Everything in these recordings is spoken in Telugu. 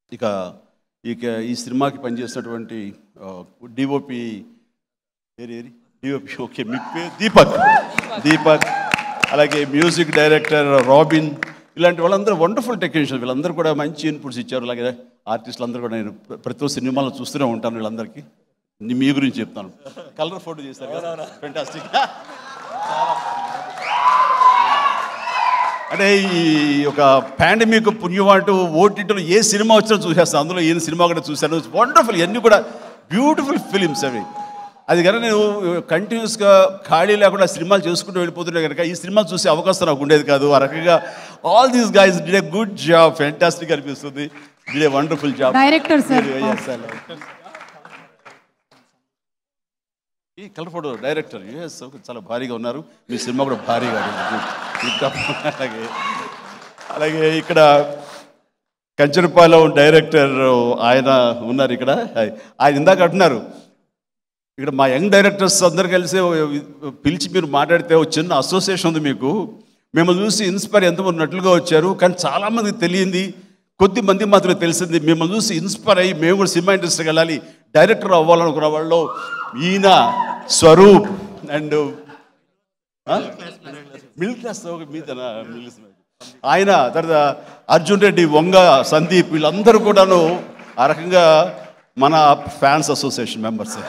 ఇక ఇక ఈ సినిమాకి పనిచేసినటువంటి డిఓపి ఏరి ఏరి డిఓపి ఓకే మీ పేరు దీపక్ దీపక్ అలాగే మ్యూజిక్ డైరెక్టర్ రాబిన్ ఇలాంటి వాళ్ళందరూ వండర్ఫుల్ టెక్నీషియన్ వీళ్ళందరూ కూడా మంచి ఇన్పుట్స్ ఇచ్చారు అలాగే ఆర్టిస్టులు అందరూ కూడా నేను ప్ర- ప్రతి ఒక్క సినిమాలో చూస్తూనే ఉంటాను వీళ్ళందరికీ ని- మీ గురించి చెప్తాను కలర్ ఫోటో చేశారు కదా ఫెంటాస్టిక్ అంటే ఈ ఒక పాండమిక్ పుణ్యం అంటూ ఓటీటీలో ఏ సినిమా వచ్చినా చూసేస్తాను అందులో ఏ సినిమా కూడా చూశాను వండర్ఫుల్ ఇవన్నీ కూడా బ్యూటిఫుల్ ఫిలిమ్స్ అవి అది కనుక నేను కంటిన్యూస్గా ఖాళీ లేకుండా సినిమాలు చేసుకుంటూ వెళ్ళిపోతుంటే కనుక ఈ సినిమా చూసే అవకాశం నాకు ఉండేది కాదు ఆ రకంగా all these guys did a good job fantastic అనిపిస్తుంది did a wonderful job Director, sir. ఈ కలర్ ఫోటో డైరెక్టర్ యుఎస్ చాలా భారీగా ఉన్నారు మీ సినిమా కూడా భారీగా ఉంది. ఇంకా అలాగే అలాగే ఇక్కడ కంచరపాలెం డైరెక్టర్ ఆయన ఉన్నారు ఇక్కడ ఆయన ఇందాక అంటున్నారు ఇక్కడ మా యంగ్ డైరెక్టర్స్ అందరు కలిసి పిలిచి మీరు మాట్లాడితే ఒక చిన్న అసోసియేషన్ ఉంది మీకు మేము చూసి ఇన్స్పైర్ ఎంతమంది ఉన్నట్లుగా వచ్చారు కానీ చాలామందికి తెలియంది కొద్ది మంది మాత్రమే తెలిసింది మిమ్మల్ని చూసి ఇన్స్పైర్ అయ్యి మేము కూడా సినిమా ఇండస్ట్రీకి వెళ్ళాలి డైరెక్టర్ అవ్వాలనుకున్న వాళ్ళు ఈయన స్వరూప్ అండ్ మిడిల్ క్లాస్ మీద ఆయన తర్వాత అర్జున్ రెడ్డి వంగ సందీప్ వీళ్ళందరూ కూడాను ఆ రకంగా మన ఫ్యాన్స్ అసోసియేషన్ మెంబర్స్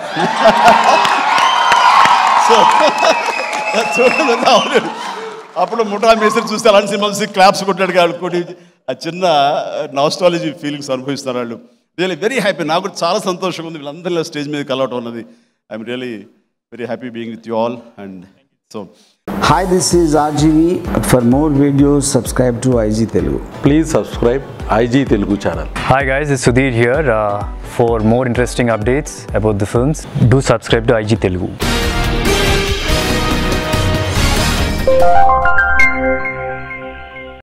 సో చూడండి అవును. అప్పుడు ముఠా మేస్త్రి చూస్తే అలాంటి సినిమా చూసి క్లాప్స్ కొట్టాడు కాబట్టి ఆ చిన్న నాస్టాలజీ ఫీలింగ్స్ అనుభవిస్తారు వాళ్ళు రియలీ వెరీ హ్యాపీ నాకు కూడా చాలా సంతోషంగా ఉంది వీళ్ళందరిలో స్టేజ్ మీద కలవటం ఉన్నది I'm really very happy being with you all and so Hi, this is RGV. For more videos, subscribe to IG Telugu. Please subscribe IG Telugu channel Hi guys, it's Sudhir here. Uh, for more interesting updates about the films, do subscribe to IG Telugu.